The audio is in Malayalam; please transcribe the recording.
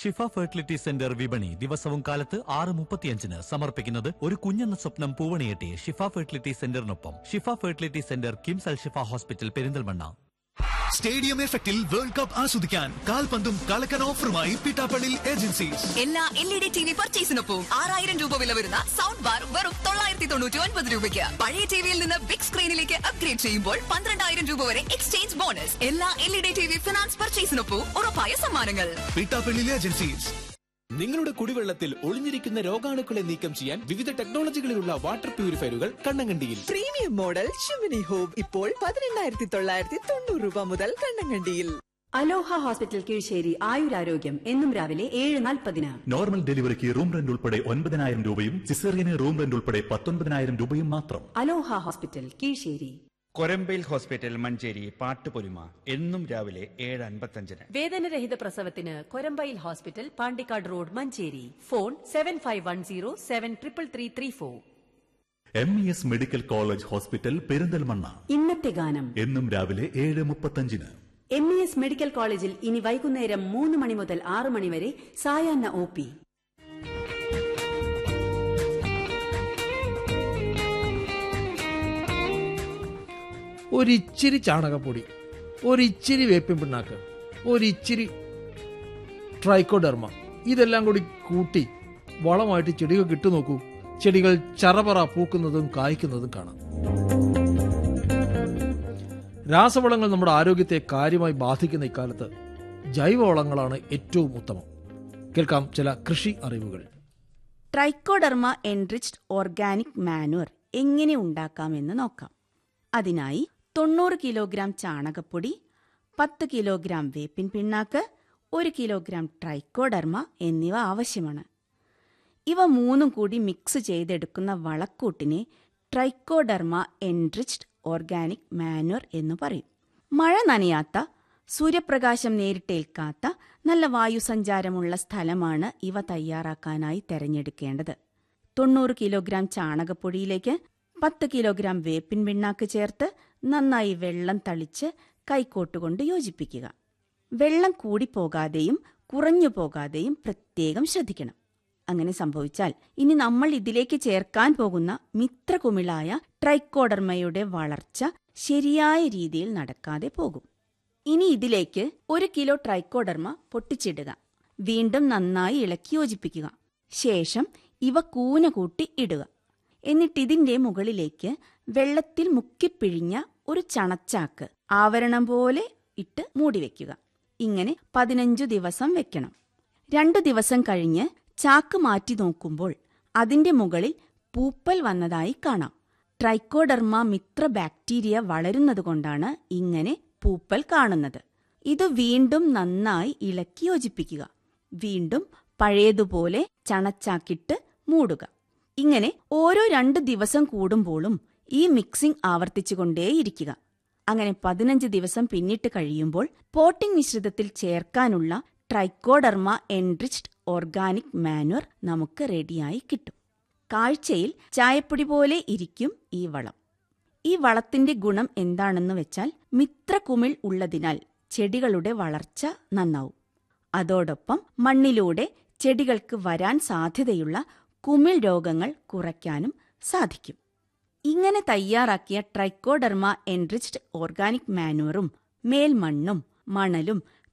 ഷിഫ ഫെർട്ടിലിറ്റി സെന്റർ വിപണി ദിവസവും കാലത്ത് ആറ് മുപ്പത്തിയഞ്ചിന് സമർപ്പിക്കുന്നത് ഒരു കുഞ്ഞെന്ന സ്വപ്നം പൂവണിയെട്ടി ഷിഫ ഫെർട്ടിലിറ്റി സെന്ററിനൊപ്പം Shifa fertility centre KIMS Al Shifa hospital Perinthalmanna stadium എഫക്റ്റിൽ വേൾഡ് കപ്പ് ആസ്വദിക്കാൻ കാൽപന്തും കളക്കൻ ഓഫറുമായി പിട്ടാപ്പള്ളി ഏജൻസീസ് എല്ലാ L E D T V പർച്ചേസിനൊപ്പം ആറായിരം രൂപ വില വരുന്ന സൗണ്ട് ബാർ വെറും തൊള്ളായിരത്തി തൊണ്ണൂറ്റി ഒൻപത് രൂപയ്ക്ക് പഴയ ടിവിയിൽ നിന്ന് ബിഗ് സ്ക്രീനിലേക്ക് അപ്ഗ്രേഡ് ചെയ്യുമ്പോൾ പന്ത്രണ്ടായിരം രൂപ വരെ എക്സ്ചേഞ്ച് ബോണസ് എല്ലാ L E D T V finance പർച്ചേസിനൊപ്പം ഉറപ്പായ സമ്മാനങ്ങൾ പിട്ടാപ്പള്ളി ഏജൻസീസ് നിങ്ങളുടെ കുടിവെള്ളത്തിൽ ഒളിഞ്ഞിരിക്കുന്ന രോഗാണുക്കളെ നീക്കം ചെയ്യാൻ വിവിധ ടെക്നോളജികളിലുള്ള വാട്ടർ പ്യൂരിഫയറുകൾ കണ്ണങ്കണ്ടിയിൽ പ്രീമിയം മോഡൽ ഷിമിനി ഹോം ഇപ്പോൾ പതിനെണ്ണായിരത്തി തൊള്ളായിരത്തി തൊണ്ണൂറ് രൂപ മുതൽ കണ്ണങ്കണ്ടിയിൽ അലോഹ ഹോസ്പിറ്റൽ കീഴ്ശ്ശേരി ആയുരാരോഗ്യം എന്നും രാവിലെ ഏഴ് നാൽപ്പതിന് നോർമൽ ഡെലിവറിക്ക് റൂം റെന്റ് ഉൾപ്പെടെ ഒൻപതിനായിരം രൂപയും സിസേറിയന് റൂം റെന്റ് ഉൾപ്പെടെ പത്തൊൻപതിനായിരം രൂപയും മാത്രം Aloha hospital Keezhissery Korambayil hospital Manjeri പാട്ടുപൊലിമ എന്നും രാവിലെ ഏഴ് അൻപത്തഞ്ചിന് വേദനരഹിത പ്രസവത്തിന് Korambayil hospital Pandikkad road Manjeri phone seven five one zero seven triple three three four M E S medical college hospital Perinthalmanna ഇന്നത്തെ ഗാനം എന്നും രാവിലെ ഏഴ് മുപ്പത്തഞ്ചിന് എം ഇ എസ് മെഡിക്കൽ കോളേജിൽ ഇനി വൈകുന്നേരം മൂന്ന് മണി മുതൽ ആറ് മണി വരെ സായാഹ്ന ഒ പി ഒരിച്ചിരി ചാണകപ്പൊടി ഒരിച്ചിരി വേപ്പിൻ പിണ്ണാക്ക് ഒരിച്ചിരി ട്രൈക്കോഡെർമ ഇതെല്ലാം കൂടി കൂട്ടി വളമായിട്ട് ചെടികൾ ഇട്ടു നോക്കൂ ചെടികൾ ചറപറ പൂക്കുന്നതും കായ്ക്കുന്നതും കാണാം രാസവളങ്ങൾ നമ്മുടെ ആരോഗ്യത്തെ കാര്യമായി ബാധിക്കുന്ന ഇക്കാലത്ത് ജൈവവളങ്ങളാണ് ഏറ്റവും ഉത്തമം കേൾക്കാം ചില കൃഷി അറിവുകൾ ട്രൈക്കോഡർമ എൻറിച്ച്ഡ് ഓർഗാനിക് മാനുവർ എങ്ങനെ ഉണ്ടാക്കാമെന്ന് നോക്കാം അതിനായി തൊണ്ണൂറ് കിലോഗ്രാം ചാണകപ്പൊടി പത്ത് കിലോഗ്രാം വേപ്പിൻ പിണ്ണാക്ക് ഒരു കിലോഗ്രാം ട്രൈക്കോഡർമ എന്നിവ ആവശ്യമാണ് ഇവ മൂന്നും കൂടി മിക്സ് ചെയ്തെടുക്കുന്ന വളക്കൂട്ടിനെ ട്രൈക്കോഡർമ എൻറിച്ച്ഡ് ഓർഗാനിക് മാനുവർ എന്നു പറയും മഴ നനയാത്ത സൂര്യപ്രകാശം നേരിട്ടേൽക്കാത്ത നല്ല വായുസഞ്ചാരമുള്ള സ്ഥലമാണ് ഇവ തയ്യാറാക്കാനായി തെരഞ്ഞെടുക്കേണ്ടത് തൊണ്ണൂറ് കിലോഗ്രാം ചാണകപ്പൊടിയിലേക്ക് പത്ത് കിലോഗ്രാം വേപ്പിൻ പിണ്ണാക്ക് ചേർത്ത് നന്നായി വെള്ളം തളിച്ച് കൈക്കോട്ടുകൊണ്ട് യോജിപ്പിക്കുക വെള്ളം കൂടിപ്പോകാതെയും കുറഞ്ഞു പോകാതെയും പ്രത്യേകം ശ്രദ്ധിക്കണം അങ്ങനെ സംഭവിച്ചാൽ ഇനി നമ്മൾ ഇതിലേക്ക് ചേർക്കാൻ പോകുന്ന മിത്രകുമിളായ ട്രൈക്കോഡർമയുടെ വളർച്ച ശരിയായ രീതിയിൽ നടക്കാതെ പോകും ഇനി ഇതിലേക്ക് ഒരു കിലോ ട്രൈക്കോഡർമ പൊട്ടിച്ചിടുക വീണ്ടും നന്നായി ഇളക്കി യോജിപ്പിക്കുക ശേഷം ഇവ കൂന കൂട്ടി ഇടുക എന്നിട്ടിതിന്റെ മുകളിലേക്ക് വെള്ളത്തിൽ മുക്കിപ്പിഴിഞ്ഞ ഒരു ചണച്ചാക്ക് ആവരണം പോലെ ഇട്ട് മൂടിവെക്കുക ഇങ്ങനെ പതിനഞ്ചു ദിവസം വെക്കണം രണ്ടു ദിവസം കഴിഞ്ഞ് ചാക്ക് മാറ്റി നോക്കുമ്പോൾ അതിന്റെ മുകളിൽ പൂപ്പൽ വന്നതായി കാണാം ട്രൈക്കോഡർമ മിത്ര ബാക്ടീരിയ വളരുന്നതുകൊണ്ടാണ് ഇങ്ങനെ പൂപ്പൽ കാണുന്നത് ഇത് വീണ്ടും നന്നായി ഇളക്കി യോജിപ്പിക്കുക വീണ്ടും പഴയതുപോലെ ചണച്ചാക്കിട്ട് മൂടുക ഇങ്ങനെ ഓരോ രണ്ട് ദിവസം കൂടുമ്പോഴും ഈ മിക്സിംഗ് ആവർത്തിച്ചുകൊണ്ടേയിരിക്കുക അങ്ങനെ പതിനഞ്ച് ദിവസം പിന്നിട്ട് കഴിയുമ്പോൾ പോട്ടിംഗ് മിശ്രിതത്തിൽ ചേർക്കാനുള്ള ട്രൈക്കോഡർമ എൻറിച്ച്ഡ് ഓർഗാനിക് മാനുവർ നമുക്ക് റെഡിയായി കിട്ടും കാഴ്ചയിൽ ചായപ്പൊടി പോലെ ഇരിക്കും ഈ വളം ഈ വളത്തിന്റെ ഗുണം എന്താണെന്ന് വെച്ചാൽ മിത്രകുമിൾ ഉള്ളതിനാൽ ചെടികളുടെ വളർച്ച നന്നാവും അതോടൊപ്പം മണ്ണിലൂടെ ചെടികൾക്ക് വരാൻ സാധ്യതയുള്ള കുമിൾ രോഗങ്ങൾ കുറയ്ക്കാനും സാധിക്കും ഇങ്ങനെ തയ്യാറാക്കിയ ട്രൈക്കോഡർമ എൻറിച്ച്ഡ് ഓർഗാനിക് മാനുവറും മേൽമണ്ണും മണലും